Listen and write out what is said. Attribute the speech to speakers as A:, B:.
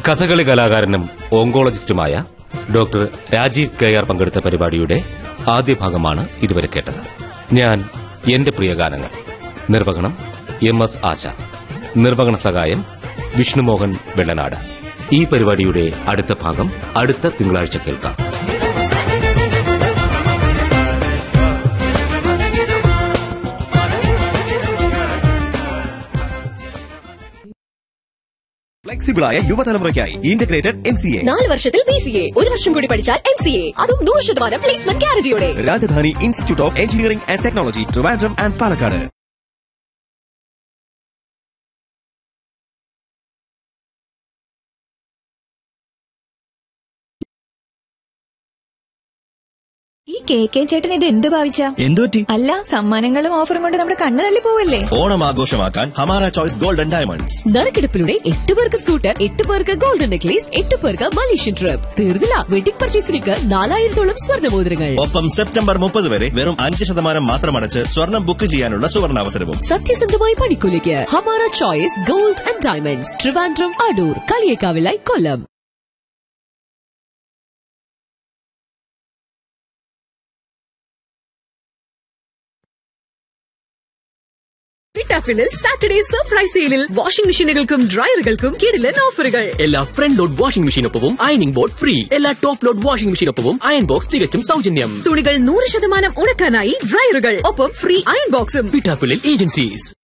A: കഥകളി കലാകാരനും ഓങ്കോളജിസ്റ്റുമായ doctor Rajeev K R പങ്കെടുത്ത പരിപാടിയുടെ ആദ്യ ഭാഗമാണ് ഇതുവരെ കേട്ടത് ഞാൻ എന്റെ പ്രിയ ഗാനങ്ങൾ നിർവഹണം എം എസ് ആശ നിർവഹണ സഹായം വിഷ്ണുമോഹൻ വെള്ളനാട് ഈ പരിപാടിയുടെ അടുത്ത ഭാഗം അടുത്ത തിങ്കളാഴ്ച കേൾക്കാം
B: ഫ്ലെക്സിബിളായ യുവതലമുറയ്ക്കായി ഇന്റഗ്രേറ്റഡ് എം സി എ
C: നാല് വർഷത്തിൽ ബി സി എ ഒരു വർഷം കൂടി പഠിച്ചാൽ എം സി എ അതും നൂറ് ശതമാനം പ്ലേസ്മെന്റ് ഗ്യാരണ്ടിയോടെ
B: Rajadhani institute of engineering and technology Trivandrum and Palakkad
D: ഈ കെ കെ ചേട്ടൻ ഇത് എന്ത് ഭാവിച്ച
E: എന്തുപറ്റി
D: അല്ല സമ്മാനങ്ങളും ഓഫറും കൊണ്ട് നമ്മുടെ കണ്ണു തള്ളി പോവല്ലേ
E: ഓണം ആഘോഷമാക്കാൻ ഹമാര ചോയ്സ് ഗോൾഡൻ ഡയമണ്ട്സ്
C: നറുക്കെടുപ്പിലൂടെ എട്ട് പേർക്ക് സ്കൂട്ടർ എട്ട് പേർക്ക് ഗോൾഡൻ നെക്ലേസ് എട്ട് പേർക്ക് മലേഷ്യൻ ട്രിപ്പ് തീർന്നില്ല വെഡിംഗ് പർച്ചേസിലേക്ക് നാലായിരത്തോളം സ്വർണ്ണമോതിരങ്ങൾ
E: ഒപ്പം സെപ്റ്റംബർ മുപ്പത് വരെ വെറും അഞ്ച് ശതമാനം മാത്രം അടച്ച് സ്വർണം ബുക്ക് ചെയ്യാനുള്ള സുവർണാവസരവും
C: സത്യസന്ധമായ പണിക്കൂലിക്ക് Hamara choice gold and diamonds Trivandrum Adoor കളിയേക്കാവിലായി കൊല്ലം പിട്ടാപ്പിളിൽ സാറ്റർഡേ സർപ്രൈസ് സെയിലിൽ വാഷിംഗ് മെഷീനുകൾക്കും ഡ്രയറുകൾക്കും കിടിലൻ ഓഫറുകൾ
F: എല്ലാ ഫ്രണ്ട് ലോഡ് വാഷിംഗ് മെഷീനൊപ്പവും അയണിംഗ് ബോർഡ് ഫ്രീ എല്ലാ ടോപ്പ് ലോഡ് വാഷിംഗ് മെഷീനൊപ്പവും അയൺ ബോക്സ് തികച്ചും സൗജന്യം
C: തുണികൾ നൂറ് ശതമാനം ഉണക്കാനായി ഡ്രയറുകൾ ഒപ്പം ഫ്രീ അയൺ ബോക്സും
F: പിട്ടാപ്പിളിൽ ഏജൻസീസ്